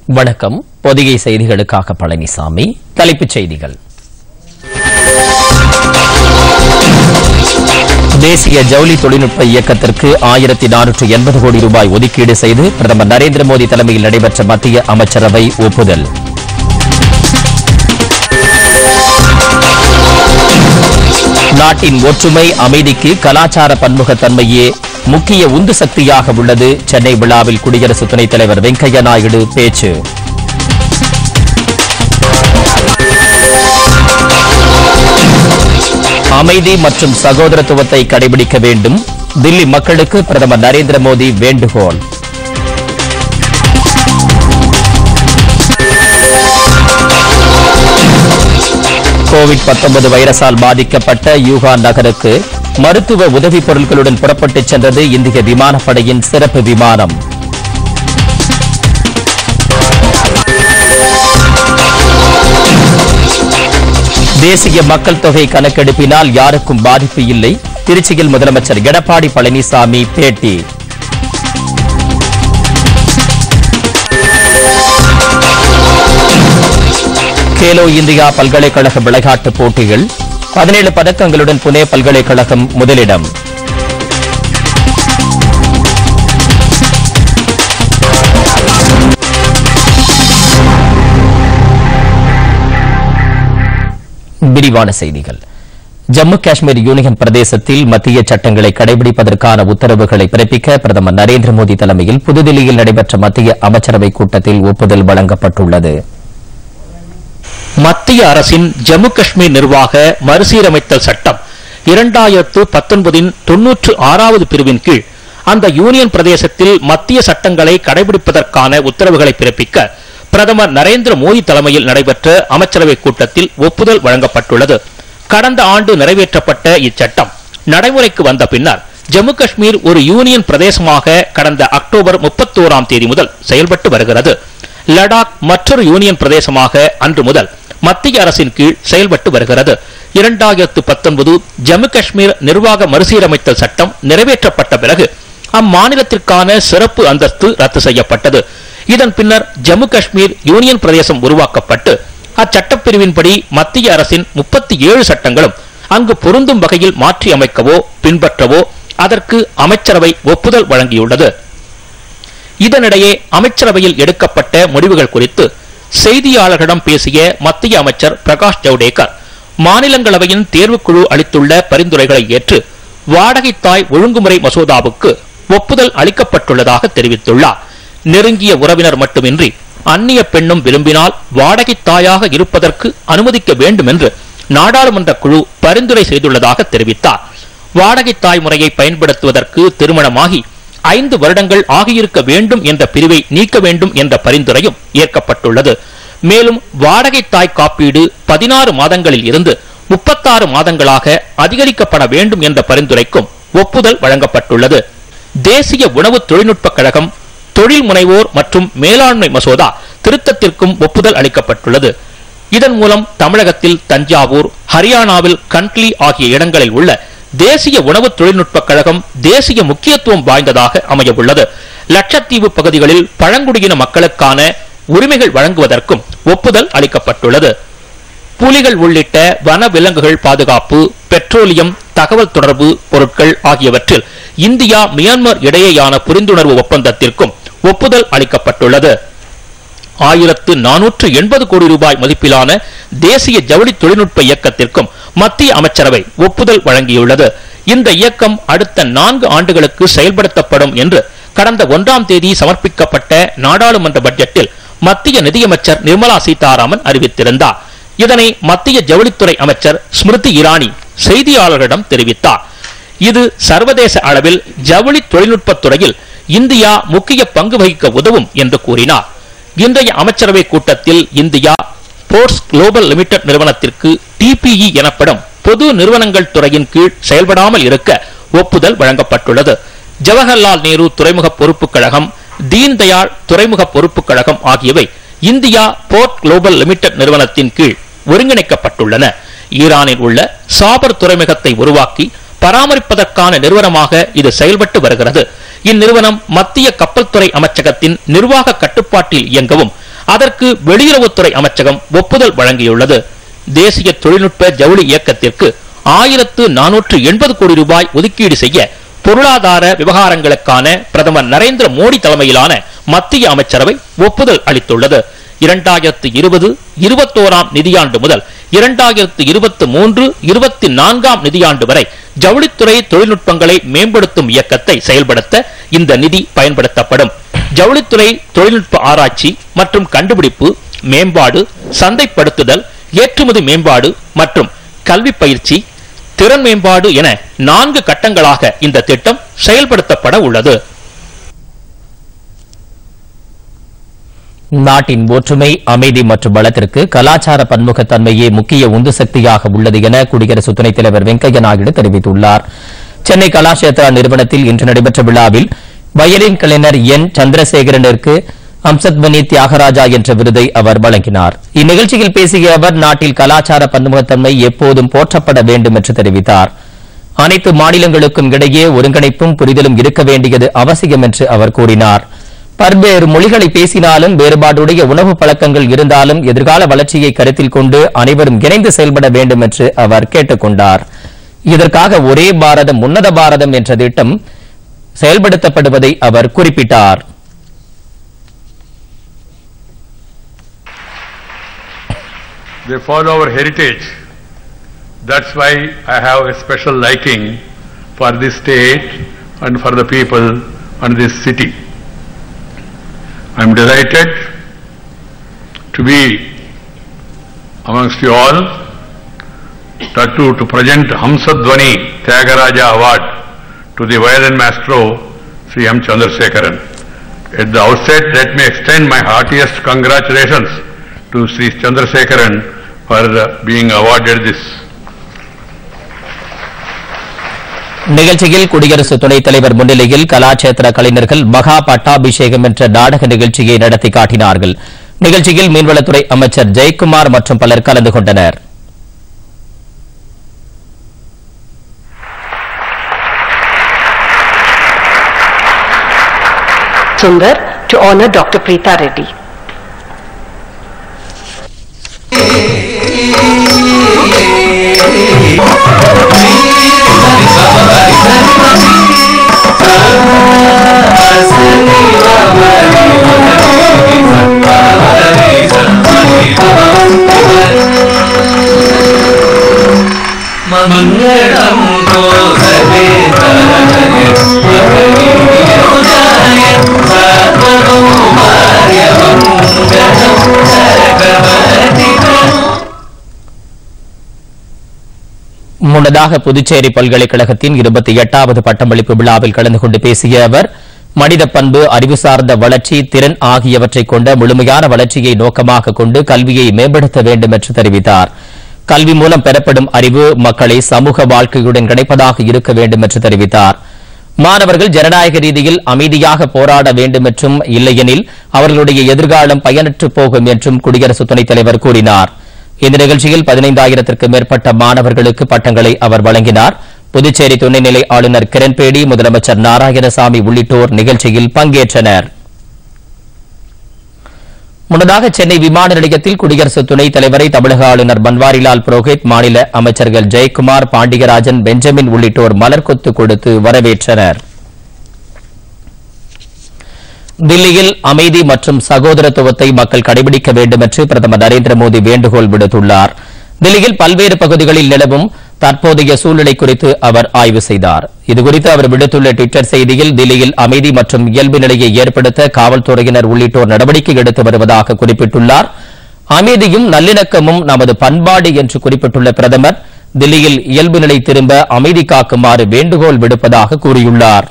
வணக்கம் பொதிகை செய்திகளுக்காக பழனிசாமி தலைப்புச் செய்திகள் தேசிய ஜவுளி தொழில்நுட்ப இயக்கத்திற்கு ஆயிரத்தி நானூற்று எண்பது கோடி ரூபாய் ஒதுக்கீடு செய்து பிரதமர் நரேந்திர மோடி தலைமையில் நடைபெற்ற மத்திய அமைச்சரவை ஒப்புதல் நாட்டின் ஒற்றுமை அமைதிக்கு கலாச்சார பன்முகத்தன்மையே முக்கிய உந்து சக்தியாக உள்ளது சென்னை விழாவில் குடியரசு துணைத் தலைவர் வெங்கையா நாயுடு பேச்சு அமைதி மற்றும் சகோதரத்துவத்தை கடைபிடிக்க வேண்டும் தில்லி மக்களுக்கு பிரதமர் நரேந்திர மோடி வேண்டுகோள் கோவிட் 19 வைரஸால் பாதிக்கப்பட்ட யூகான் நகருக்கு மருத்துவ உதவிப் பொருட்களுடன் புறப்பட்டுச் சென்றது இந்திய விமானப்படையின் சிறப்பு விமானம் தேசிய மக்கள் தொகை கணக்கெடுப்பினால் யாருக்கும் பாதிப்பு இல்லை திருச்சியில் முதலமைச்சர் எடப்பாடி பழனிசாமி பேட்டி கேலோ இந்தியா பல்கலைக்கழக விளையாட்டுப் போட்டிகள் பதினேழு பதக்கங்களுடன் புனே பல்கலைக்கழகம் முதலிடம் விரிவான செய்திகள் ஜம்மு காஷ்மீர் யூனியன் பிரதேசத்தில் மத்திய சட்டங்களை கடைபிடிப்பதற்கான உத்தரவுகளை பிறப்பிக்க பிரதமர் நரேந்திர மோடி தலைமையில் புதுதில்லியில் நடைபெற்ற மத்திய அமைச்சரவைக் கூட்டத்தில் ஒப்புதல் வழங்கப்பட்டுள்ளது மத்திய அரசின் ஜம்மு காஷ்மீர் நிர்வாக மறுசீரமைத்தல் சட்டம் இரண்டாயிரத்து பத்தொன்பதின் தொன்னூற்று ஆறாவது பிரிவின் கீழ் அந்த யூனியன் பிரதேசத்தில் மத்திய சட்டங்களை கடைபிடிப்பதற்கான உத்தரவுகளை பிறப்பிக்க பிரதமர் நரேந்திர மோடி தலைமையில் நடைபெற்ற அமைச்சரவைக் கூட்டத்தில் ஒப்புதல் வழங்கப்பட்டுள்ளது கடந்த ஆண்டு நிறைவேற்றப்பட்ட இச்சட்டம் நடைமுறைக்கு வந்த பின்னர் ஜம்மு காஷ்மீர் ஒரு யூனியன் பிரதேசமாக கடந்த அக்டோபர் முப்பத்தோராம் தேதி முதல் செயல்பட்டு வருகிறது லடாக் மற்றொரு யூனியன் பிரதேசமாக அன்று முதல் மத்திய அரசின் கீழ் செயல்பட்டு வருகிறது இரண்டாயிரத்து பத்தொன்பது ஜம்மு காஷ்மீர் நிர்வாக மறுசீரமைத்தல் சட்டம் நிறைவேற்றப்பட்ட பிறகு அம்மாநிலத்திற்கான சிறப்பு அந்தஸ்து ரத்து செய்யப்பட்டது இதன் பின்னர் ஜம்மு காஷ்மீர் யூனியன் பிரதேசம் உருவாக்கப்பட்டு அச்சட்டப்பிரிவின்படி மத்திய அரசின் முப்பத்தி ஏழு சட்டங்களும் அங்கு பொருந்தும் வகையில் மாற்றி அமைக்கவோ பின்பற்றவோ அதற்கு அமைச்சரவை ஒப்புதல் வழங்கியுள்ளது இதனிடையே அமைச்சரவையில் எடுக்கப்பட்ட முடிவுகள் குறித்து செய்தியாளர்களிடம் பேசிய மத்திய அமைச்சர் பிரகாஷ் ஜவடேகர் மாநிலங்களவையின் தேர்வுக்குழு அளித்துள்ள பரிந்துரைகளை ஏற்று வாடகை தாய் ஒழுங்குமுறை மசோதாவுக்கு ஒப்புதல் அளிக்கப்பட்டுள்ளதாக தெரிவித்துள்ளார் நெருங்கிய உறவினர் மட்டுமின்றி அந்நிய பெண்ணும் விரும்பினால் வாடகை தாயாக இருப்பதற்கு அனுமதிக்க வேண்டும் என்று நாடாளுமன்ற குழு பரிந்துரை செய்துள்ளதாக தெரிவித்தார் வாடகை தாய் முறையை பயன்படுத்துவதற்கு திருமணமாகி ஐந்து வருடங்கள் ஆகியிருக்க வேண்டும் என்ற பிரிவை நீக்க வேண்டும் என்ற பரிந்துரையும் ஏற்கப்பட்டுள்ளது மேலும் வாடகை தாய் காப்பீடு பதினாறு மாதங்களில் இருந்து முப்பத்தாறு மாதங்களாக அதிகரிக்கப்பட வேண்டும் என்ற பரிந்துரைக்கும் ஒப்புதல் வழங்கப்பட்டுள்ளது தேசிய உணவு தொழில்நுட்பக் கழகம் தொழில் முனைவோர் மற்றும் மேலாண்மை மசோதா திருத்தத்திற்கும் ஒப்புதல் அளிக்கப்பட்டுள்ளது இதன் மூலம் தமிழகத்தில் தஞ்சாவூர் ஹரியானாவில் கண்ட்லி ஆகிய இடங்களில் உள்ள தேசிய உணவு தொழில்நுட்பக் கழகம் தேசிய முக்கியத்துவம் வாய்ந்ததாக அமையவுள்ளது லட்சத்தீவு பகுதிகளில் பழங்குடியின மக்களுக்கான உரிமைகள் வழங்குவதற்கும் ஒப்புதல் அளிக்கப்பட்டுள்ளது புலிகள் உள்ளிட்ட வன விலங்குகள் பாதுகாப்பு பெட்ரோலியம் தகவல் தொடர்பு பொருட்கள் ஆகியவற்றில் இந்தியா மியான்மர் இடையேயான புரிந்துணர்வு ஒப்பந்தத்திற்கும் ஒப்புதல் அளிக்கப்பட்டுள்ளது ஆயிரத்து நானூற்று எண்பது கோடி ரூபாய் மதிப்பிலான தேசிய ஜவுளி தொழில்நுட்ப இயக்கத்திற்கும் மத்திய அமைச்சரவை ஒப்புதல் வழங்கியுள்ளது இந்த இயக்கம் அடுத்த நான்கு ஆண்டுகளுக்கு செயல்படுத்தப்படும் என்று கடந்த ஒன்றாம் தேதி சமர்ப்பிக்கப்பட்ட நாடாளுமன்ற பட்ஜெட்டில் மத்திய நிதியமைச்சர் நிர்மலா சீதாராமன் அறிவித்திருந்தார் இதனை மத்திய ஜவுளித்துறை அமைச்சர் ஸ்மிருதி இரானி செய்தியாளர்களிடம் தெரிவித்தார் இது சர்வதேச அளவில் ஜவுளி தொழில்நுட்பத் துறையில் இந்தியா முக்கிய பங்கு வகிக்க உதவும் என்று கூறினார் இன்றைய அமைச்சரவை கூட்டத்தில் இந்தியா போர்ட்ஸ் குளோபல் லிமிடெட் நிறுவனத்திற்கு டிபிஇ எனப்படும் பொது நிறுவனங்கள் துறையின் கீழ் செயல்படாமல் இருக்க ஒப்புதல் வழங்கப்பட்டுள்ளது ஜவஹர்லால் நேரு துறைமுக பொறுப்புக் கழகம் தீன் தயாள் துறைமுக பொறுப்புக் கழகம் ஆகியவை இந்தியா போர்ட் குளோபல் லிமிடெட் நிறுவனத்தின் கீழ் ஒருங்கிணைக்கப்பட்டுள்ளன ஈரானில் உள்ள சாபர் துறைமுகத்தை உருவாக்கி பராமரிப்பதற்கான நிறுவனமாக இது செயல்பட்டு வருகிறது இந்நிறுவனம் மத்திய கப்பல் துறை அமைச்சகத்தின் நிர்வாக கட்டுப்பாட்டில் இயங்கவும் அதற்கு வெளியுறவுத்துறை அமைச்சகம் ஒப்புதல் வழங்கியுள்ளது தேசிய தொழில்நுட்ப ஜவுளி இயக்கத்திற்கு ஆயிரத்து நானூற்று எண்பது கோடி ரூபாய் ஒதுக்கீடு செய்ய பொருளாதார விவகாரங்களுக்கான பிரதமர் நரேந்திர மோடி தலைமையிலான மத்திய அமைச்சரவை ஒப்புதல் அளித்துள்ளது இரண்டாயிரத்து இருபது இருபத்தோராம் நிதியாண்டு முதல் இரண்டாயிரத்து இருபத்தி மூன்று இருபத்தி நான்காம் நிதியாண்டு வரை ஜவுளித்துறை தொழில்நுட்பங்களை மேம்படுத்தும் இயக்கத்தை செயல்படுத்த இந்த நிதி பயன்படுத்தப்படும் ஜவுளித்துறை தொழில்நுட்ப ஆராய்ச்சி மற்றும் கண்டுபிடிப்பு மேம்பாடு சந்தைப்படுத்துதல் ஏற்றுமதி மேம்பாடு மற்றும் கல்வி பயிற்சி திறன் மேம்பாடு என நான்கு கட்டங்களாக இந்த திட்டம் செயல்படுத்தப்பட உள்ளது நாட்டின் ஒற்றுமை அமைதி மற்றும் வளத்திற்கு கலாச்சார பன்முகத்தன்மையே முக்கிய உந்து சக்தியாக உள்ளது என குடியரசு துணைத் தலைவர் வெங்கையா நாயுடு தெரிவித்துள்ளார் சென்னை கலாஷேத்ரா நிறுவனத்தில் இன்று நடைபெற்ற விழாவில் வயலின் கலைஞர் என் சந்திரசேகரனிற்கு அம்சத்வனி தியாகராஜா என்ற விருதை அவர் வழங்கினார் இந்நிகழ்ச்சியில் பேசிய அவர் நாட்டில் கலாச்சார பன்முகத்தன்மை எப்போதும் போற்றப்பட வேண்டும் என்று தெரிவித்தார் அனைத்து மாநிலங்களுக்கும் இடையே ஒருங்கிணைப்பும் புரிதலும் இருக்க வேண்டியது அவசியம் என்று அவர் கூறினார் பல்வேறு மொழிகளை பேசினாலும் வேறுபாடுடைய உணவு பழக்கங்கள் இருந்தாலும் எதிர்கால வளர்ச்சியை கருத்தில் கொண்டு அனைவரும் இணைந்து செயல்பட வேண்டும் என்று அவர் கேட்டுக் கொண்டார் இதற்காக ஒரே பாரதம் உன்னத பாரதம் என்ற திட்டம் செயல்படுத்தப்படுவதை அவர் குறிப்பிட்டார் They follow our heritage. That's why I have a special liking for this state and for the people and this city. I am delighted to be amongst you all, that too to present Hamsadvani Tyagaraja Award to the violin maestro Sri M. Chandrasekharan. At the outset, let me extend my heartiest congratulations to Sri Chandrasekharan for uh, being awarded this நிகழ்ச்சியில் குடியரசு துணைத் தலைவர் முன்னிலையில் கலாச்சேத்திர கலைஞர்கள் மகா பட்டாபிஷேகம் என்ற நாடக நிகழ்ச்சியை நடத்தி காட்டினார்கள் நிகழ்ச்சியில் மீன்வளத்துறை அமைச்சர் ஜெயக்குமார் மற்றும் பலர் கலந்து கொண்டனர் Sundar to honor Dr. Preeta Reddy. மங்களம் கோசலே தரகே மகனீயோஜாய சர்வகௌமார்ய மங்களம் சரகவதி முன்னதாக புதுச்சேரி பல்கலைக்கழகத்தின் இருபத்தி எட்டாவது பட்டமளிப்பு விழாவில் கலந்து கொண்டு பேசிய அவர் மனித பண்பு அறிவு சார்ந்த வளர்ச்சி திறன் ஆகியவற்றை கொண்ட முழுமையான வளர்ச்சியை நோக்கமாக கொண்டு கல்வியை மேம்படுத்த வேண்டும் என்று தெரிவித்தார் கல்வி மூலம் பெறப்படும் அறிவு மக்களை சமூக வாழ்க்கையுடன் இணைப்பதாக இருக்க வேண்டும் என்று தெரிவித்தார் மாணவர்கள் ஜனநாயக ரீதியில் அமைதியாக போராட வேண்டும் என்றும் இல்லையெனில் அவர்களுடைய எதிர்காலம் பயனற்று போகும் என்றும் குடியரசு துணைத் தலைவர் கூறினார் இந்த நிகழ்ச்சியில் பதினைந்தாயிரத்திற்கும் மேற்பட்ட மாணவர்களுக்கு பட்டங்களை அவர் வழங்கினார் புதுச்சேரி துணைநிலை ஆளுநர் கிரண்பேடி முதலமைச்சர் நாராயணசாமி உள்ளிட்டோர் நிகழ்ச்சியில் பங்கேற்றனர் முன்னதாக சென்னை விமான நிலையத்தில் குடியரசு துணைத் தலைவரை தமிழக ஆளுநர் பன்வாரிலால் புரோஹித் மாநில அமைச்சர்கள் ஜெயக்குமார் பாண்டியராஜன் பெஞ்சமின் உள்ளிட்டோர் மலர்கொத்து கொடுத்து வரவேற்றனர் தில்லியில் அமைதி மற்றும் சகோதரத்துவத்தை மக்கள் கடைபிடிக்க வேண்டும் என்று பிரதமர் நரேந்திர மோடி வேண்டுகோள் விடுத்துள்ளார் தில்லியில் பல்வேறு பகுதிகளில் நிலவும் தற்போதைய சூழ்நிலை குறித்து அவர் ஆய்வு செய்தார் இதுகுறித்து அவர் விடுத்துள்ள டுவிட்டர் செய்தியில் தில்லியில் அமைதி மற்றும் இயல்பு நிலையை ஏற்படுத்த காவல்துறையினர் உள்ளிட்டோர் நடவடிக்கை எடுத்து வருவதாக குறிப்பிட்டுள்ளார் அமைதியும் நல்லிணக்கமும் நமது பண்பாடு என்று குறிப்பிட்டுள்ள பிரதமர் தில்லியில் இயல்பு நிலை திரும்ப அமைதி காக்குமாறு வேண்டுகோள் விடுப்பதாக கூறியுள்ளார்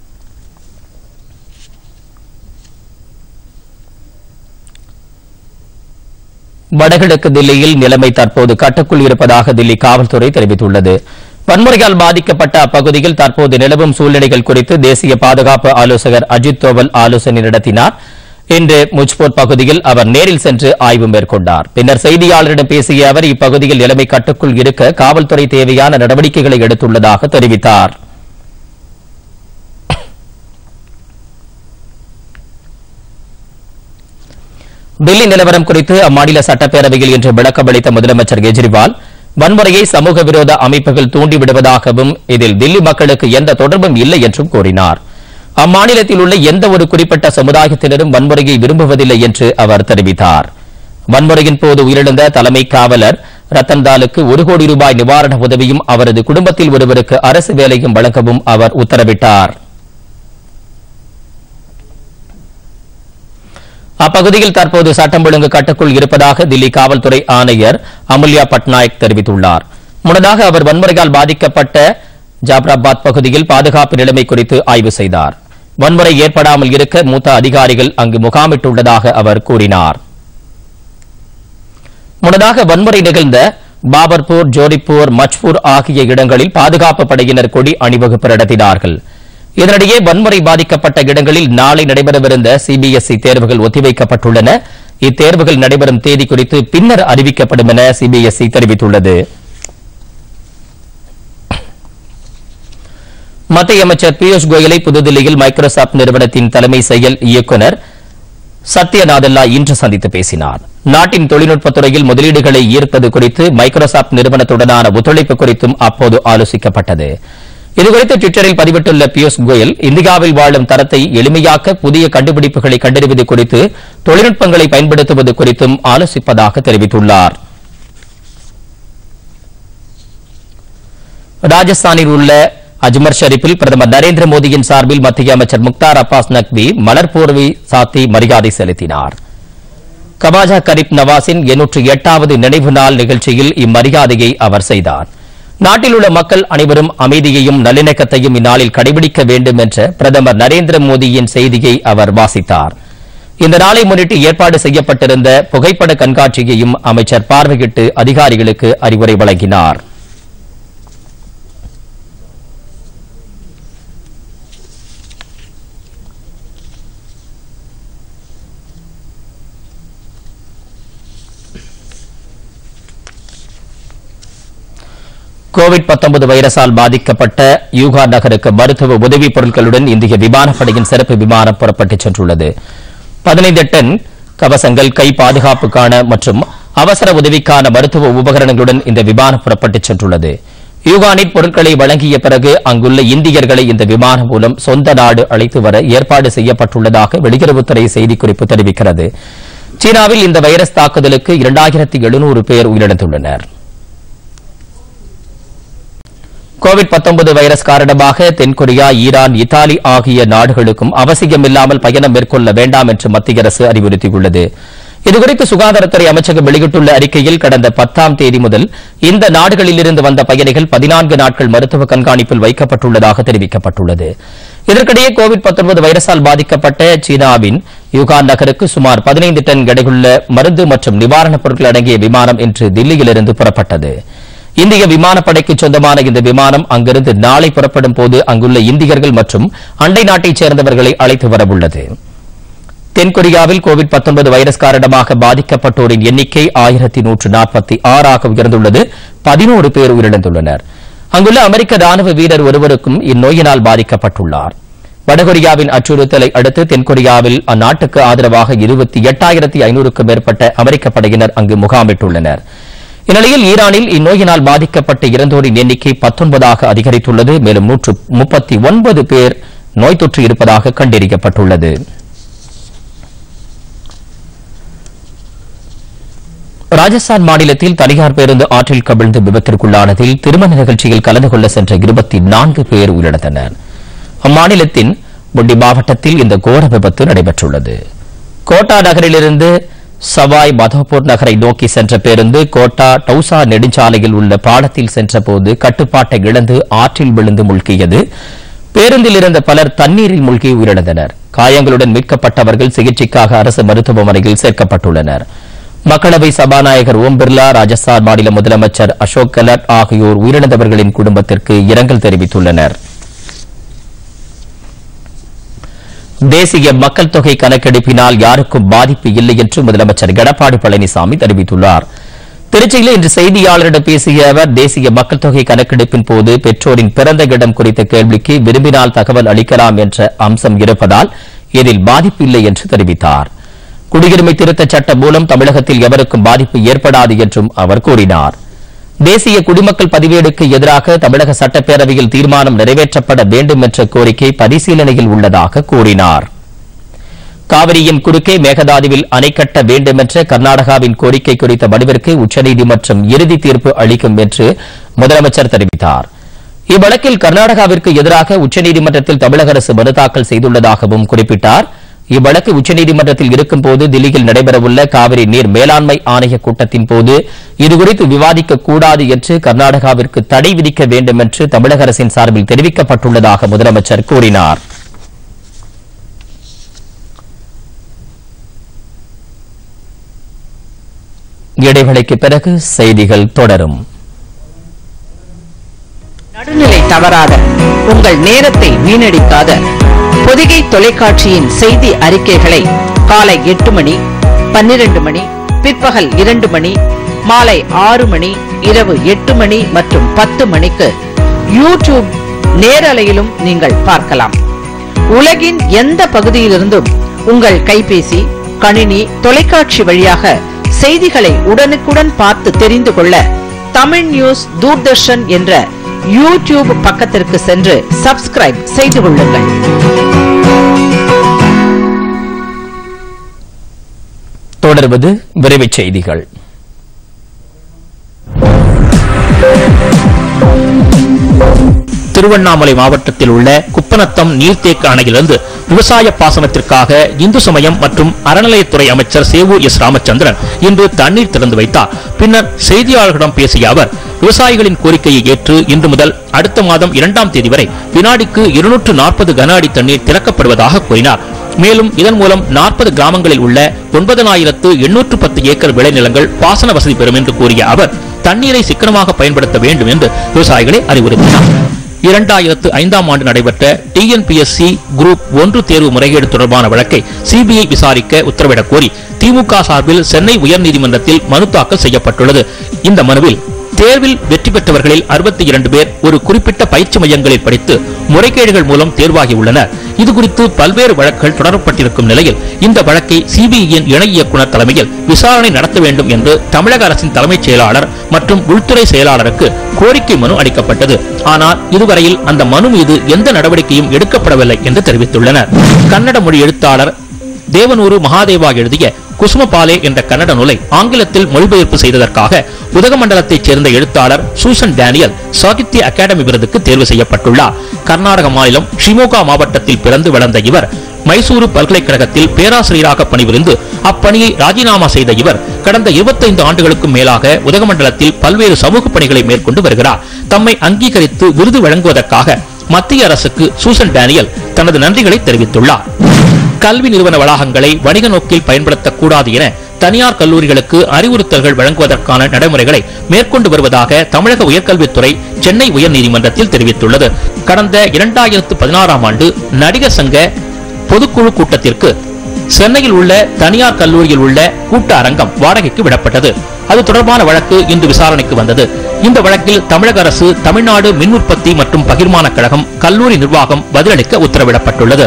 வடகிழக்கு தில்லியில் நிலைமை தற்போது கட்டுக்குள் இருப்பதாக தில்லி காவல்துறை தெரிவித்துள்ளது வன்முறையால் பாதிக்கப்பட்ட அப்பகுதியில் தற்போது நிலவும் சூழ்நிலைகள் குறித்து தேசிய பாதுகாப்பு ஆலோசகர் அஜித் தோவல் ஆலோசனை நடத்தினார் இன்று முஜ்பூர் பகுதியில் அவர் நேரில் சென்று ஆய்வு மேற்கொண்டார் பின்னர் செய்தியாளரிடம் பேசிய அவர் இப்பகுதியில் நிலைமை கட்டுக்குள் இருக்க காவல்துறை தேவையான நடவடிக்கைகளை எடுத்துள்ளதாக தெரிவித்தார் தில்லி நிலவரம் குறித்து அம்மாநில சட்டப்பேரவையில் இன்று விளக்கமளித்த முதலமைச்சர் கெஜ்ரிவால் வன்முறையை சமூக விரோத அமைப்புகள் தூண்டிவிடுவதாகவும் இதில் தில்லி மக்களுக்கு எந்த தொடர்பும் இல்லை என்றும் கூறினார் அம்மாநிலத்தில் உள்ள எந்த ஒரு குறிப்பிட்ட சமுதாயத்தினரும் வன்முறையை விரும்புவதில்லை என்று அவர் தெரிவித்தார் வன்முறையின் போது உயிரிழந்த தலைமை காவலர் ரத்தன்தாலுக்கு ஒரு கோடி ரூபாய் நிவாரண உதவியும் அவரது குடும்பத்தில் ஒருவருக்கு அரசு வேலையும் வழங்கவும் அவர் உத்தரவிட்டார் அப்பகுதியில் தற்போது சட்டம் ஒழுங்கு கட்டுக்குள் இருப்பதாக தில்லி காவல்துறை ஆணையர் அமுல்யா பட்நாயக் தெரிவித்துள்ளார் முன்னதாக அவர் வன்முறையால் பாதிக்கப்பட்ட ஜாப்ராபாத் பகுதியில் பாதுகாப்பு நிலைமை குறித்து ஆய்வு செய்தார் வன்முறை ஏற்படாமல் இருக்க மூத்த அதிகாரிகள் அங்கு முகாமிட்டுள்ளதாக அவர் கூறினார் முன்னதாக வன்முறை நிகழ்ந்த பாபர்பூர் ஜோடிப்பூர் மச்பூர் ஆகிய இடங்களில் பாதுகாப்பு படையினர் கொடி அணிவகுப்பு நடத்தினார்கள் இதனிடையே வன்முறை பாதிக்கப்பட்ட இடங்களில் நாளை நடைபெறவிருந்த சிபிஎஸ்இ தேர்வுகள் ஒத்திவைக்கப்பட்டுள்ளன இத்தேர்வுகள் நடைபெறும் தேதி குறித்து பின்னர் அறிவிக்கப்படும் என சிபிஎஸ்இ தெரிவித்துள்ளது மத்திய அமைச்சர் பியூஷ் கோயலை புதுதில்லியில் மைக்ரோசாப்ட் நிறுவனத்தின் தலைமை செயல் இயக்குநர் சத்ய நாதல்லா இன்று சந்தித்து பேசினார் நாட்டின் தொழில்நுட்பத் துறையில் முதலீடுகளை ஈர்ப்பது குறித்து மைக்ரோசாப்ட் நிறுவனத்துடனான ஒத்துழைப்பு குறித்தும் அப்போது ஆலோசிக்கப்பட்டது இதுகுறித்து டுவிட்டரில் பதிவிட்டுள்ள பியூஷ் கோயல் இந்தியாவில் வாழும் தரத்தை எளிமையாக்க புதிய கண்டுபிடிப்புகளை கண்டறிவது குறித்து தொழில்நுட்பங்களை பயன்படுத்துவது குறித்தும் ஆலோசிப்பதாக தெரிவித்துள்ளார் ராஜஸ்தானில் உள்ள அஜ்மர் ஷரீஃபில் பிரதமர் நரேந்திர மோடியின் சார்பில் மத்திய அமைச்சர் முக்தார் அப்பாஸ் நக்வி மலர் போர்வை சாத்தி மரியாதை செலுத்தினார் கவாஜா கரீப் நவாஸின் எண்ணூற்று எட்டாவது நினைவு நாள் நிகழ்ச்சியில் இம்மரியாதையை அவர் செய்தார் நாட்டில் உள்ள மக்கள் அனைவரும் அமைதியையும் நல்லிணக்கத்தையும் இந்நாளில் கடைபிடிக்க வேண்டும் என்ற பிரதமர் நரேந்திர மோடியின் செய்தியை அவர் வாசித்தார் இந்த நாளை முன்னிட்டு ஏற்பாடு செய்யப்பட்டிருந்த புகைப்பட கண்காட்சியையும் அமைச்சர் பார்வையிட்டு அதிகாரிகளுக்கு அறிவுரை வழங்கினார் கோவிட் 19 வைரஸால் பாதிக்கப்பட்ட யூகான் நகருக்கு மருத்துவ உதவிப் பொருட்களுடன் இந்திய விமானப்படையின் சிறப்பு விமானம் புறப்பட்டுச் சென்றுள்ளது பதினைந்து டன் கவசங்கள் கை பாதுகாப்புக்கான மற்றும் அவசர உதவிக்கான மருத்துவ உபகரணங்களுடன் இந்த விமானம் புறப்பட்டுச் சென்றுள்ளது யூகானில் பொருட்களை வழங்கிய பிறகு அங்குள்ள இந்தியர்களை இந்த விமானம் மூலம் சொந்த நாடு அழைத்து வர ஏற்பாடு செய்யப்பட்டுள்ளதாக வெளியுறவுத்துறை செய்திக்குறிப்பு தெரிவிக்கிறது சீனாவில் இந்த வைரஸ் தாக்குதலுக்கு இரண்டாயிரத்தி எழுநூறு பேர் உயிரிழந்துள்ளனர் கோவிட் 19 வைரஸ் காரணமாக தென்கொரியா ஈரான் இத்தாலி ஆகிய நாடுகளுக்கும் அவசியமில்லாமல் பயணம் மேற்கொள்ள வேண்டாம் என்று மத்திய அரசு அறிவுறுத்தியுள்ளது இதுகுறித்து சுகாதாரத்துறை அமைச்சகம் வெளியிட்டுள்ள அறிக்கையில் கடந்த பத்தாம் தேதி முதல் இந்த நாடுகளிலிருந்து வந்த பயணிகள் பதினான்கு நாட்கள் மருத்துவ கண்காணிப்பில் வைக்கப்பட்டுள்ளதாக தெரிவிக்கப்பட்டுள்ளது இதற்கிடையே கோவிட் 19 வைரஸால் பாதிக்கப்பட்ட சீனாவின் யுகான் நகருக்கு சுமார் பதினைந்து டன் எடையுள்ள மருந்து மற்றும் நிவாரணப் பொருட்கள் அடங்கிய விமானம் இன்று தில்லியிலிருந்து புறப்பட்டது இந்திய விமானப்படைக்கு சொந்தமான இந்த விமானம் அங்கிருந்து நாளை புறப்படும் போது அங்குள்ள இந்தியர்கள் மற்றும் அண்டை நாட்டைச் சேர்ந்தவர்களை அழைத்து வரவுள்ளது தென்கொரியாவில் கோவிட் 19 வைரஸ் காரணமாக பாதிக்கப்பட்டோரின் எண்ணிக்கை ஆயிரத்தி நூற்று நாற்பத்தி ஆறாக உயர்ந்துள்ளது பதினோரு பேர் உயிரிழந்துள்ளனர் அங்குள்ள அமெரிக்க ராணுவ வீரர் ஒருவருக்கும் இந்நோயினால் பாதிக்கப்பட்டுள்ளார் வடகொரியாவின் அச்சுறுத்தலை அடுத்து தென்கொரியாவில் அந்நாட்டுக்கு ஆதரவாக இருபத்தி எட்டாயிரத்தி ஐநூறுக்கும் மேற்பட்ட அமெரிக்க படையினர் அங்கு முகாமிட்டுள்ளனர் இந்நிலையில் ஈரானில் இந்நோயினால் பாதிக்கப்பட்ட இறந்தோரின் எண்ணிக்கை பத்தொன்பதாக அதிகரித்துள்ளது மேலும் நூற்று முப்பத்தி ஒன்பது பேர் நோய் தொற்று இருப்பதாக கண்டறியப்பட்டுள்ளது ராஜஸ்தான் மாநிலத்தில் தனியார் பேருந்து ஆற்றில் கவிழ்ந்து விபத்திற்குள்ளானதில் திருமண நிகழ்ச்சியில் கலந்து கொள்ள சென்ற இருபத்தி நான்கு பேர் உயிரிழந்தனர் அம்மாநிலத்தின் புண்டி மாவட்டத்தில் இந்த கோர விபத்து நடைபெற்றுள்ளது கோட்டா நகரிலிருந்து சவாய் மதோபூர் நகரை நோக்கி சென்ற பேருந்து கோட்டா டவுசா நெடுஞ்சாலையில் உள்ள பாலத்தில் சென்றபோது கட்டுப்பாட்டை இழந்து ஆற்றில் விழுந்து மூழ்கியது பேருந்தில் இருந்த பலர் தண்ணீரில் மூழ்கி உயிரிழந்தனர் காயங்களுடன் மீட்கப்பட்டவர்கள் சிகிச்சைக்காக அரசு மருத்துவமனையில் சேர்க்கப்பட்டுள்ளனர் மக்களவை சபாநாயகர் ஓம் பிர்லா ராஜஸ்தான் மாநில முதலமைச்சர் அசோக் கெலாட் ஆகியோர் உயிரிழந்தவர்களின் குடும்பத்திற்கு இரங்கல் தெரிவித்துள்ளனர் தேசிய மக்கள் தொகை கணக்கெடுப்பினால் யாருக்கும் பாதிப்பு இல்லை என்று முதலமைச்சர் எடப்பாடி பழனிசாமி தெரிவித்துள்ளார் திருச்சியில் இன்று செய்தியாளரிடம் பேசிய அவர் தேசிய மக்கள் தொகை கணக்கெடுப்பின் போது பெற்றோரின் பிறந்த இடம் குறித்த கேள்விக்கு விரும்பினால் தகவல் அளிக்கலாம் என்ற அம்சம் இருப்பதால் இதில் பாதிப்பு இல்லை என்று தெரிவித்தார் குடியுரிமை திருத்தச் சட்டம் மூலம் தமிழகத்தில் எவருக்கும் பாதிப்பு ஏற்படாது என்றும் அவர் கூறினார் தேசிய குடிமக்கள் பதிவேடுக்கு எதிராக தமிழக சட்டப்பேரவையில் தீர்மானம் நிறைவேற்றப்பட வேண்டும் என்ற கோரிக்கை பரிசீலனையில் உள்ளதாக கூறினார் காவிரியின் குறுக்கே மேகதாதுவில் அணை கட்ட வேண்டும் என்ற கர்நாடகாவின் கோரிக்கை குறித்த மனுவிற்கு உச்சநீதிமன்றம் இறுதி தீர்ப்பு அளிக்கும் என்று முதலமைச்சர் தெரிவித்தார் இவ்வழக்கில் கர்நாடகாவிற்கு எதிராக உச்சநீதிமன்றத்தில் தமிழக அரசு மனு தாக்கல் செய்துள்ளதாகவும் குறிப்பிட்டார் இவ்வழக்கு உச்சநீதிமன்றத்தில் இருக்கும்போது தில்லியில் நடைபெறவுள்ள காவிரி நீர் மேலாண்மை ஆணைய கூட்டத்தின் போது இதுகுறித்து விவாதிக்கக் கூடாது என்று கர்நாடகாவிற்கு தடை விதிக்க வேண்டும் என்று தமிழக அரசின் சார்பில் தெரிவிக்கப்பட்டுள்ளதாக முதலமைச்சர் கூறினார் இடைவெளிக்கு பிறகு செய்திகள் தொடரும் நடுநிலை தவறாத உங்கள் நேரத்தை வீணடிக்காத பொதிகை தொலைக்காட்சியின் செய்தி அறிக்கைகளை காலை எட்டு மணி பன்னிரண்டு மணி பிற்பகல் இரண்டு மணி மாலை ஆறு மணி இரவு எட்டு மணி மற்றும் பத்து மணிக்கு யூடியூப் நேரலையிலும் நீங்கள் பார்க்கலாம் உலகின் எந்த பகுதியிலிருந்தும் உங்கள் கைபேசி கணினி தொலைக்காட்சி வழியாக செய்திகளை உடனுக்குடன் பார்த்து தெரிந்து கொள்ள தமிழ் நியூஸ் தூர்தர்ஷன் என்ற யூடியூப் பக்கத்திற்கு சென்று சப்ஸ்கிரைப் செய்து கொள்ளுங்கள் தொடர்வது விரைவுச் செய்திகள் திருவண்ணாமலை மாவட்டத்தில் உள்ள குப்பநத்தம் நீர்த்தேக்க அணையிலிருந்து விவசாய பாசனத்திற்காக இந்து சமயம் மற்றும் அறநிலையத்துறை அமைச்சர் சேவூர் எஸ் ராமச்சந்திரன் இன்று தண்ணீர் திறந்து வைத்தார் பின்னர் செய்தியாளர்களிடம் பேசிய அவர் விவசாயிகளின் கோரிக்கையை ஏற்று இன்று முதல் அடுத்த மாதம் இரண்டாம் தேதி வரை வினாடிக்கு இருநூற்று நாற்பது கன அடி தண்ணீர் திறக்கப்படுவதாக கூறினார் மேலும் இதன் மூலம் நாற்பது கிராமங்களில் உள்ள ஒன்பதனாயிரத்து எண்ணூற்று பத்து ஏக்கர் விளைநிலங்கள் பாசன வசதி பெறும் என்று கூறிய அவர் தண்ணீரை சிக்கனமாக பயன்படுத்த வேண்டும் என்று விவசாயிகளை அறிவுறுத்தினார் இரண்டாயிரத்து ஐந்தாம் ஆண்டு நடைபெற்ற டிஎன்பிஎஸ்சி குரூப் ஒன்று தேர்வு முறைகேடு தொடர்பான வழக்கை சிபிஐ விசாரிக்க உத்தரவிடக் கோரி திமுக சார்பில் சென்னை உயர்நீதிமன்றத்தில் மனு தாக்கல் செய்யப்பட்டுள்ளது இந்த மனுவில் தேர்வில் வெற்றி பெற்றவர்களில் அறுபத்தி இரண்டு பேர் ஒரு குறிப்பிட்ட பயிற்சி மையங்களில் படித்து முறைகேடுகள் மூலம் தேர்வாகியுள்ளனர் இதுகுறித்து பல்வேறு வழக்குகள் தொடரப்பட்டிருக்கும் நிலையில் இந்த வழக்கை சிபிஐயின் இணை இயக்குநர் தலைமையில் விசாரணை நடத்த வேண்டும் என்று தமிழக அரசின் தலைமைச் செயலாளர் மற்றும் உள்துறை செயலாளருக்கு கோரிக்கை மனு அளிக்கப்பட்டது ஆனால் இதுவரையில் அந்த மனு மீது எந்த நடவடிக்கையும் எடுக்கப்படவில்லை என்று தெரிவித்துள்ளனர் கன்னட மொழி எழுத்தாளர் தேவனூரு மகாதேவா எழுதிய குசுமபாலே என்ற கன்னட நூலை ஆங்கிலத்தில் மொழிபெயர்ப்பு செய்ததற்காக உதகமண்டலத்தைச் சேர்ந்த எழுத்தாளர் சூசன் டேனியல் சாகித்ய அகாடமி விருதுக்கு தேர்வு செய்யப்பட்டுள்ளார் கர்நாடக மாநிலம் ஷிமோகா மாவட்டத்தில் பிறந்து வளர்ந்த இவர் மைசூரு பல்கலைக்கழகத்தில் பேராசிரியராக பணிபுரிந்து அப்பணியை ராஜினாமா செய்த இவர் கடந்த 25 ஆண்டுகளுக்கும் மேலாக உதகமண்டலத்தில் பல்வேறு சமூக பணிகளை மேற்கொண்டு வருகிறார் தம்மை அங்கீகரித்து விருது வழங்குவதற்காக மத்திய அரசுக்கு சூசன் டேனியல் தனது நன்றிகளை தெரிவித்துள்ளார் கல்வி நிறுவன வளாகங்களை வணிக நோக்கில் பயன்படுத்தக்கூடாது என தனியார் கல்லூரிகளுக்கு அறிவுறுத்தல்கள் வழங்குவதற்கான நடைமுறைகளை மேற்கொண்டு வருவதாக தமிழக உயர்கல்வித்துறை சென்னை உயர்நீதிமன்றத்தில் தெரிவித்துள்ளது கடந்த இரண்டாயிரத்து பதினாறாம் ஆண்டு நடிகர் சங்க பொதுக்குழு கூட்டத்திற்கு சென்னையில் உள்ள தனியார் கல்லூரியில் உள்ள கூட்ட அரங்கம் வாடகைக்கு விடப்பட்டது அது தொடர்பான வழக்கு இன்று விசாரணைக்கு வந்தது இந்த வழக்கில் தமிழக அரசு தமிழ்நாடு மின் உற்பத்தி மற்றும் பகிர்மான கழகம் கல்லூரி நிர்வாகம் பதிலளிக்க உத்தரவிடப்பட்டுள்ளது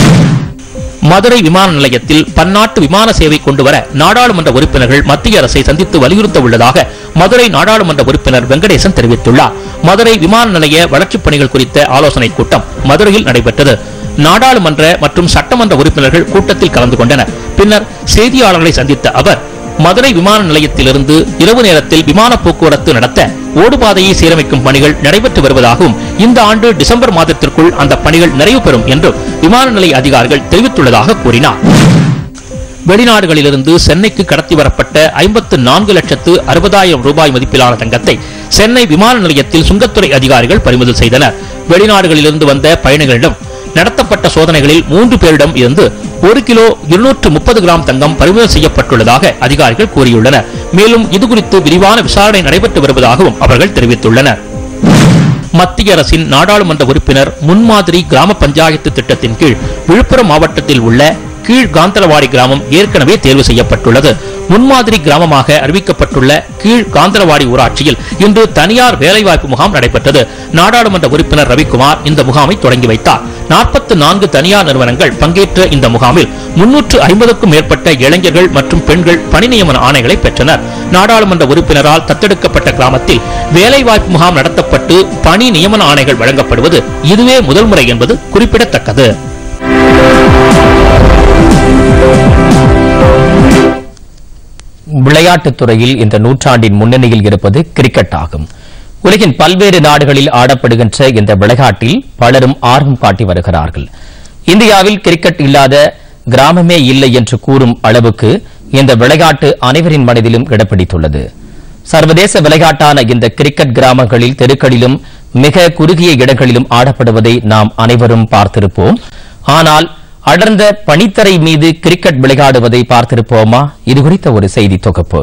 மதுரை விமான நிலையத்தில் பன்னாட்டு விமான சேவை கொண்டுவர நாடாளுமன்ற உறுப்பினர்கள் மத்திய அரசை சந்தித்து வலியுறுத்த உள்ளதாக மதுரை நாடாளுமன்ற உறுப்பினர் வெங்கடேசன் தெரிவித்துள்ளார் மதுரை விமான நிலைய வளர்ச்சிப் பணிகள் குறித்த ஆலோசனைக் கூட்டம் மதுரையில் நடைபெற்றது நாடாளுமன்ற மற்றும் சட்டமன்ற உறுப்பினர்கள் கூட்டத்தில் கலந்து கொண்டனர் பின்னர் செய்தியாளர்களை சந்தித்த அவர் மதுரை விமான நிலையத்திலிருந்து இரவு நேரத்தில் விமான போக்குவரத்து நடத்த ஓடுபாதையை சீரமைக்கும் பணிகள் நடைபெற்று வருவதாகவும் இந்த ஆண்டு டிசம்பர் மாதத்திற்குள் அந்த பணிகள் நிறைவு பெறும் என்றும் விமான நிலைய அதிகாரிகள் தெரிவித்துள்ளதாக கூறினார் வெளிநாடுகளிலிருந்து சென்னைக்கு கடத்தி வரப்பட்ட ஐம்பத்து நான்கு லட்சத்து அறுபதாயிரம் ரூபாய் மதிப்பிலான தங்கத்தை சென்னை விமான நிலையத்தில் சுங்கத்துறை அதிகாரிகள் பறிமுதல் செய்தனர் வெளிநாடுகளிலிருந்து வந்த பயணிகளிடம் நடத்தப்பட்ட சோதனைகளில் மூன்று பேரிடம் இருந்து ஒரு கிலோ இருநூற்று முப்பது கிராம் தங்கம் பறிமுதல் செய்யப்பட்டுள்ளதாக அதிகாரிகள் கூறியுள்ளனர் மேலும் இதுகுறித்து விரிவான விசாரணை நடைபெற்று வருவதாகவும் அவர்கள் தெரிவித்துள்ளனர் மத்திய அரசின் நாடாளுமன்ற உறுப்பினர் முன்மாதிரி கிராம பஞ்சாயத்து திட்டத்தின் கீழ் விழுப்புரம் மாவட்டத்தில் உள்ள கீழ் காந்தலவாடி கிராமம் ஏற்கனவே தேர்வு செய்யப்பட்டுள்ளது முன்மாதிரி கிராமமாக அறிவிக்கப்பட்டுள்ள கீழ் காந்தலவாடி ஊராட்சியில் இன்று தனியார் வேலைவாய்ப்பு முகாம் நடைபெற்றது நாடாளுமன்ற உறுப்பினர் ரவிக்குமார் இந்த முகாமை தொடங்கி வைத்தார் நாற்பத்தி நான்கு தனியார் நிறுவனங்கள் பங்கேற்ற இந்த முகாமில் முன்னூற்று ஐம்பதுக்கும் மேற்பட்ட இளைஞர்கள் மற்றும் பெண்கள் பணி நியமன ஆணைகளை பெற்றனர் நாடாளுமன்ற உறுப்பினரால் தத்தெடுக்கப்பட்ட கிராமத்தில் வேலைவாய்ப்பு முகாம் நடத்தப்பட்டு பணி நியமன ஆணைகள் வழங்கப்படுவது இதுவே முதல் முறை என்பது குறிப்பிடத்தக்கது விளையாட்டுத் துறையில் இந்த நூற்றாண்டின் முன்னணியில் இருப்பது கிரிக்கெட் ஆகும் உலகின் பல்வேறு நாடுகளில் ஆடப்படுகின்ற இந்த விளையாட்டில் பலரும் ஆர்வம் காட்டி வருகிறார்கள் இந்தியாவில் கிரிக்கெட் இல்லாத கிராமமே இல்லை என்று கூறும் அளவுக்கு இந்த விளையாட்டு அனைவரின் மனதிலும் இடம் பிடித்துள்ளது சர்வதேச விளையாட்டான இந்த கிரிக்கெட் கிராமங்களில் தெருக்களிலும் மிக குறுகிய இடங்களிலும் ஆடப்படுவதை நாம் அனைவரும் பார்த்திருப்போம் ஆனால் அடர்ந்த பனித்தரை மீது கிரிக்கெட் விளையாடுவதை பார்த்திருப்போமா இது குறித்த ஒரு செய்தி தொகுப்பு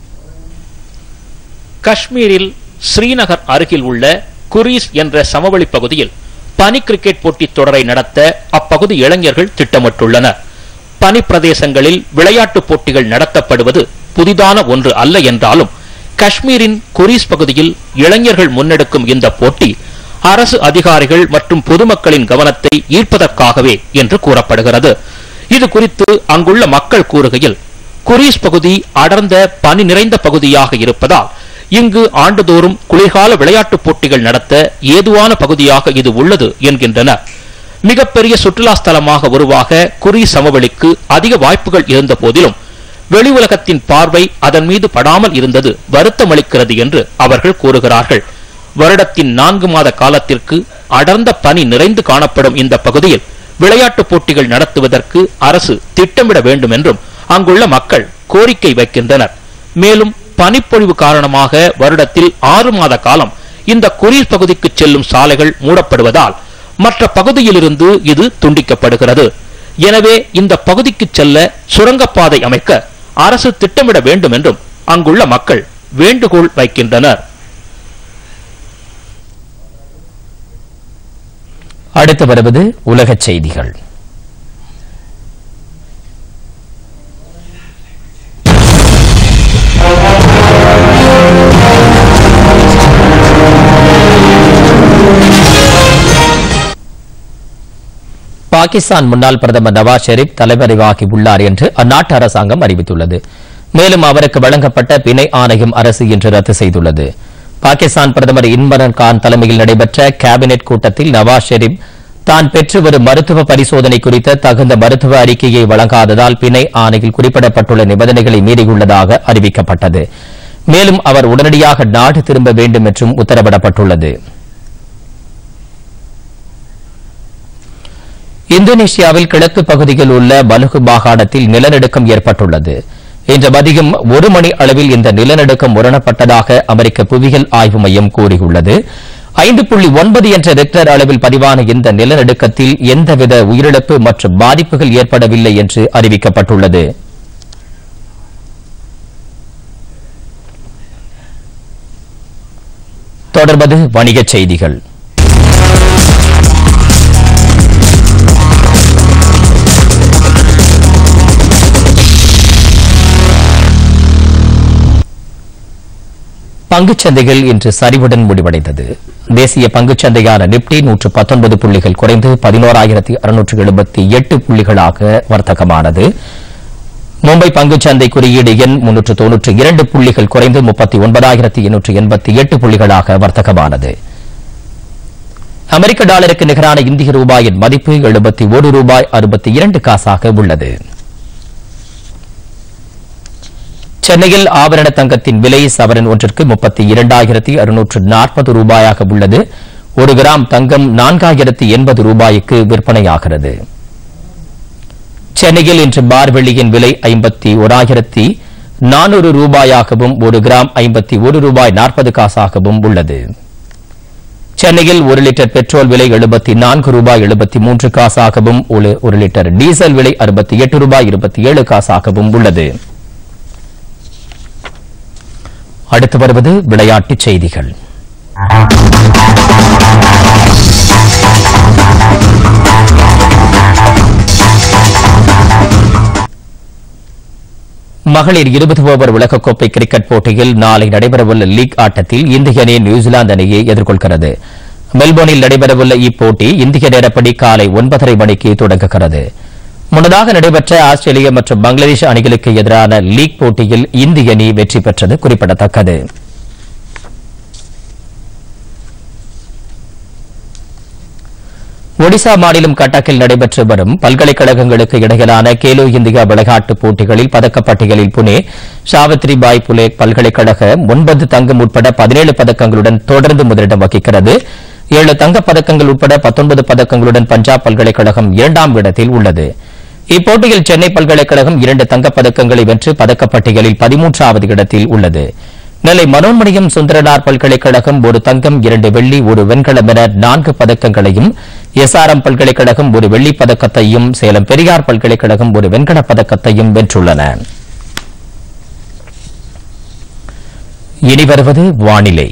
காஷ்மீரில் ஸ்ரீநகர் அருகில் உள்ள குரீஸ் என்ற சமவெளி பகுதியில் பனி கிரிக்கெட் போட்டித் தொடரை நடத்த அப்பகுதி இளைஞர்கள் திட்டமிட்டுள்ளனர் பனி பிரதேசங்களில் விளையாட்டுப் போட்டிகள் நடத்தப்படுவது புதிதான ஒன்று அல்ல என்றாலும் காஷ்மீரின் குரீஸ் பகுதியில் இளைஞர்கள் முன்னெடுக்கும் இந்த போட்டி அரசு அதிகாரிகள் மற்றும் பொதுமக்களின் கவனத்தை ஈர்ப்பதற்காகவே என்று கூறப்படுகிறது இது குறித்து அங்குள்ள மக்கள் கூறுகையில் குரீஸ் பகுதி அடர்ந்த பனி நிறைந்த பகுதியாக இருப்பதால் இங்கு ஆண்டுதோறும் குளிர்கால விளையாட்டுப் போட்டிகள் நடத்த ஏதுவான பகுதியாக இது உள்ளது என்கின்றனர் மிகப்பெரிய சுற்றுலா ஸ்தலமாக உருவாக குறி சமவெளிக்கு அதிக வாய்ப்புகள் இருந்த போதிலும் வெளி உலகத்தின் பார்வை அதன் மீது படாமல் இருந்தது வருத்தமளிக்கிறது என்று அவர்கள் கூறுகிறார்கள் வருடத்தின் நான்கு மாத காலத்திற்கு அடர்ந்த பனி நிறைந்து காணப்படும் இந்த பகுதியில் விளையாட்டுப் போட்டிகள் நடத்துவதற்கு அரசு திட்டமிட வேண்டும் என்றும் அங்குள்ள மக்கள் கோரிக்கை வைக்கின்றனர் மேலும் பனிப்பொழிவு காரணமாக வருடத்தில் ஆறு மாத காலம் இந்த குரீர் பகுதிக்கு செல்லும் சாலைகள் மூடப்படுவதால் மற்ற பகுதியிலிருந்து இது துண்டிக்கப்படுகிறது எனவே இந்த பகுதிக்கு செல்ல சுரங்கப்பாதை அமைக்க அரசு திட்டமிட வேண்டும் என்றும் அங்குள்ள மக்கள் வேண்டுகோள் வைக்கின்றனர் அடுத்து வருவது உலகச் செய்திகள் பாகிஸ்தான் முன்னாள் பிரதமர் நவாஸ் ஷெரீப் தலைமறைவாகி உள்ளார் என்று அந்நாட்டு அரசாங்கம் அறிவித்துள்ளது மேலும் அவருக்கு வழங்கப்பட்ட பிணை ஆணையம் அரசு இன்று ரத்து செய்துள்ளது பாகிஸ்தான் பிரதமர் இம்ரான் கான் தலைமையில் நடைபெற்ற கேபினெட் கூட்டத்தில் நவாஸ் ஷெரீப் தான் பெற்று வரும் மருத்துவ பரிசோதனை குறித்த தகுந்த மருத்துவ அறிக்கையை வழங்காததால் பிணை ஆணையில் குறிப்பிடப்பட்டுள்ள நிபந்தனைகளை மீறியுள்ளதாக அறிவிக்கப்பட்டது மேலும் அவர் உடனடியாக நாடு திரும்ப வேண்டும் என்றும் உத்தரவிடப்பட்டுள்ளது இந்தோனேஷியாவில் கிழக்கு பகுதியில் உள்ள பலுகு மாகாணத்தில் நிலநடுக்கம் ஏற்பட்டுள்ளது இன்று மதியம் ஒரு மணி அளவில் இந்த நிலநடுக்கம் உணரப்பட்டதாக அமெரிக்க புவியியல் ஆய்வு மையம் கூறியுள்ளது ஐந்து புள்ளி ஒன்பது என்ற ரெக்டர் அளவில் பதிவான இந்த நிலநடுக்கத்தில் எந்தவித உயிரிழப்பு மற்றும் பாதிப்புகள் ஏற்படவில்லை என்று அறிவிக்கப்பட்டுள்ளது தொடர்வது வணிகச் செய்திகள் பங்குச் சந்தைகள் இன்று சரிவுடன் முடிவடைந்தது தேசிய பங்குச் சந்தையான நிப்டி நூற்று பத்தொன்பது புள்ளிகள் குறைந்து பதினோராயிரத்தி அறுநூற்று எழுபத்தி எட்டு புள்ளிகளாக வர்த்தகமானது மும்பை பங்குச் சந்தை குறியீடு எண் முன்னூற்று தொன்னூற்று இரண்டு புள்ளிகள் குறைந்து முப்பத்தி ஒன்பதாயிரத்தி எண்ணூற்று எண்பத்தி எட்டு புள்ளிகளாக வர்த்தகமானது அமெரிக்க டாலருக்கு நிகரான இந்திய ரூபாயின் மதிப்பு எழுபத்தி ஒரு ரூபாய் அறுபத்தி இரண்டு காசாக உள்ளது சென்னையில் ஆபரண தங்கத்தின் விலை சவரன் ஒன்றிற்கு முப்பத்தி இரண்டாயிரத்தி அறுநூற்று நாற்பது ரூபாயாக உள்ளது ஒரு கிராம் தங்கம் நான்காயிரத்தி எண்பது ரூபாய்க்கு விற்பனையாகிறது சென்னையில் இன்று பார் வெள்ளியின் விலை ஐம்பத்தி ஓராயிரத்தி நானூறு ரூபாயாகவும் ஒரு கிராம் ஐம்பத்தி ஒரு ரூபாய் நாற்பது காசாகவும் உள்ளது சென்னையில் ஒரு லிட்டர் பெட்ரோல் விலை எழுபத்தி நான்கு ரூபாய் எழுபத்தி மூன்று காசாகவும் ஒரு ஒரு லிட்டர் டீசல் விலை அறுபத்தி எட்டு ரூபாய் இருபத்தி ஏழு காசாகவும் உள்ளது அடுத்து வருவது விளையாட்டுச் செய்திகள் மகளிர் இருபது ஓவர் உலகக்கோப்பை கிரிக்கெட் போட்டியில் நாளை நடைபெறவுள்ள லீக் ஆட்டத்தில் இந்திய அணி நியூசிலாந்து அணியை எதிர்கொள்கிறது மெல்போர்னில் நடைபெறவுள்ள இப்போட்டி இந்திய நேரப்படி காலை ஒன்பதரை மணிக்கு தொடங்குகிறது முன்னதாக நடைபெற்ற ஆஸ்திரேலியா மற்றும் பங்களாதேஷ் அணிகளுக்கு எதிரான லீக் போட்டியில் இந்திய அணி வெற்றி பெற்றது குறிப்பிடத்தக்கது ஒடிசா மாநிலம் கட்டக்கில் நடைபெற்று வரும் பல்கலைக்கழகங்களுக்கு இடையிலான கேலோ இந்தியா விளையாட்டுப் போட்டிகளில் பதக்கப்பட்டியலில் புனே சாவித்ரி பாய் புலே பல்கலைக்கழகம் ஒன்பது தங்கம் உட்பட பதினேழு பதக்கங்களுடன் தொடர்ந்து முதலிடம் வகிக்கிறது ஏழு தங்கப் பதக்கங்கள் உட்பட பத்தொன்பது பதக்கங்களுடன் பஞ்சாப் பல்கலைக்கழகம் இரண்டாம் இடத்தில் உள்ளது இப்போட்டியில் சென்னை பல்கலைக்கழகம் இரண்டு தங்கப் பதக்கங்களை வென்று பதக்கப்பட்டியலில் பதிமூன்றாவது இடத்தில் உள்ளது நெல்லை மனோன்மணியம் சுந்தரனார் பல்கலைக்கழகம் ஒரு தங்கம் இரண்டு வெள்ளி ஒரு வெண்கலம் என நான்கு பதக்கங்களையும் எஸ்ஆர்எம் பல்கலைக்கழகம் ஒரு வெள்ளிப் பதக்கத்தையும் சேலம் பெரியார் பல்கலைக்கழகம் ஒரு வெண்கலப் பதக்கத்தையும் வென்றுள்ளன இனி வருவது வானிலை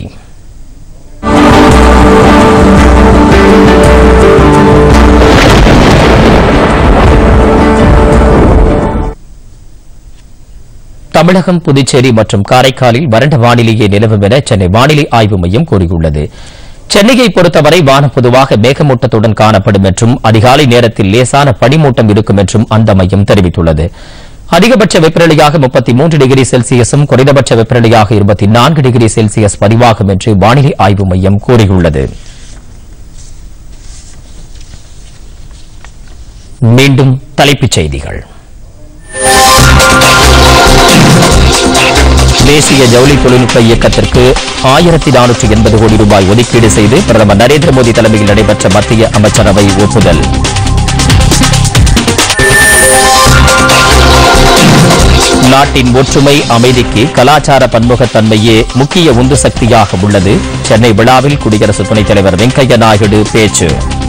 தமிழகம் புதுச்சேரி மற்றும் காரைக்காலில் வறண்ட வானிலையே நிலவும் என சென்னை வானிலை ஆய்வு மையம் கூறியுள்ளது சென்னையை பொறுத்தவரை வானம் பொதுவாக மேகமூட்டத்துடன் காணப்படும் என்றும் அதிகாலை நேரத்தில் லேசான பனிமூட்டம் இருக்கும் என்றும் அந்த மையம் தெரிவித்துள்ளது அதிகபட்ச வெப்பநிலையாக முப்பத்தி மூன்று டிகிரி செல்சியஸும் குறைந்தபட்ச வெப்பநிலையாக இருபத்தி நான்கு டிகிரி செல்சியஸ் பதிவாகும் என்று வானிலை ஆய்வு மையம் கூறியுள்ளது மீண்டும் தலைப்புச் செய்திகள் தேசிய ஜவுளி தொழில்நுட்ப இயக்கத்திற்கு ஆயிரத்தி நானூற்றி எண்பது கோடி ரூபாய் ஒதுக்கீடு செய்து பிரதமர் நரேந்திர மோடி தலைமையில் நடைபெற்ற மத்திய அமைச்சரவை ஒப்புதல் நாட்டின் ஒற்றுமை அமைதிக்கு கலாச்சார பன்முகத்தன்மையே முக்கிய உந்து சக்தியாக உள்ளது சென்னை விழாவில் குடியரசு துணைத் தலைவர் வெங்கையா நாயுடு பேச்சு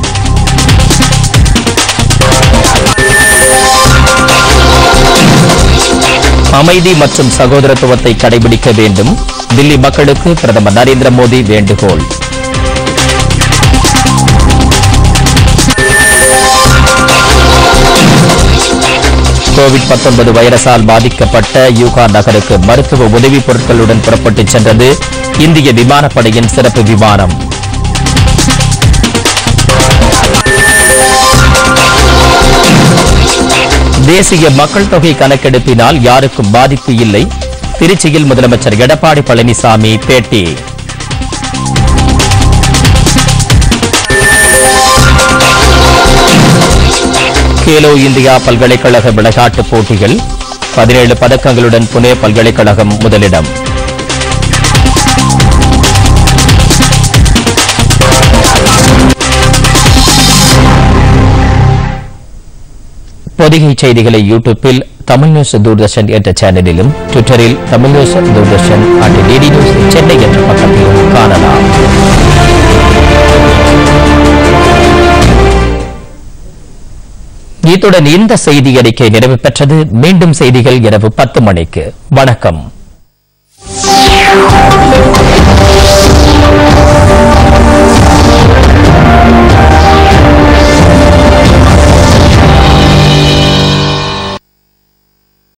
அமைதி மற்றும் சகோதரத்துவத்தை கடைபிடிக்க வேண்டும் தில்லி மக்களுக்கு பிரதமர் நரேந்திர மோடி வேண்டுகோள் கோவிட் 19 வைரஸால் பாதிக்கப்பட்ட யூகான் நகருக்கு மருத்துவ உதவிப் பொருட்களுடன் புறப்பட்டுச் சென்றது இந்திய விமானப்படையின் சிறப்பு விமானம் தேசிய மக்கள் தொகை கணக்கெடுப்பினால் யாருக்கும் பாதிப்பு இல்லை திருச்சியில் முதலமைச்சர் எடப்பாடி பழனிசாமி பேட்டி கேலோ இந்தியா பல்கலைக்கழக விளையாட்டுப் போட்டிகள் பதினேழு பதக்கங்களுடன் புனே பல்கலைக்கழகம் முதலிடம் பொதிகை செய்திகளை யூடியூப்பில் தமிழ் நியூஸ் தூர்தர்ஷன் என்ற சேனலிலும் ட்விட்டரில் Tamil news Doordarshan and DD news Chennai என்ற பக்கத்திலும் காணலாம் இத்துடன் இந்த செய்தி அறிக்கை நிறைவு பெற்றது மீண்டும் செய்திகள் இரவு பத்து மணிக்கு வணக்கம்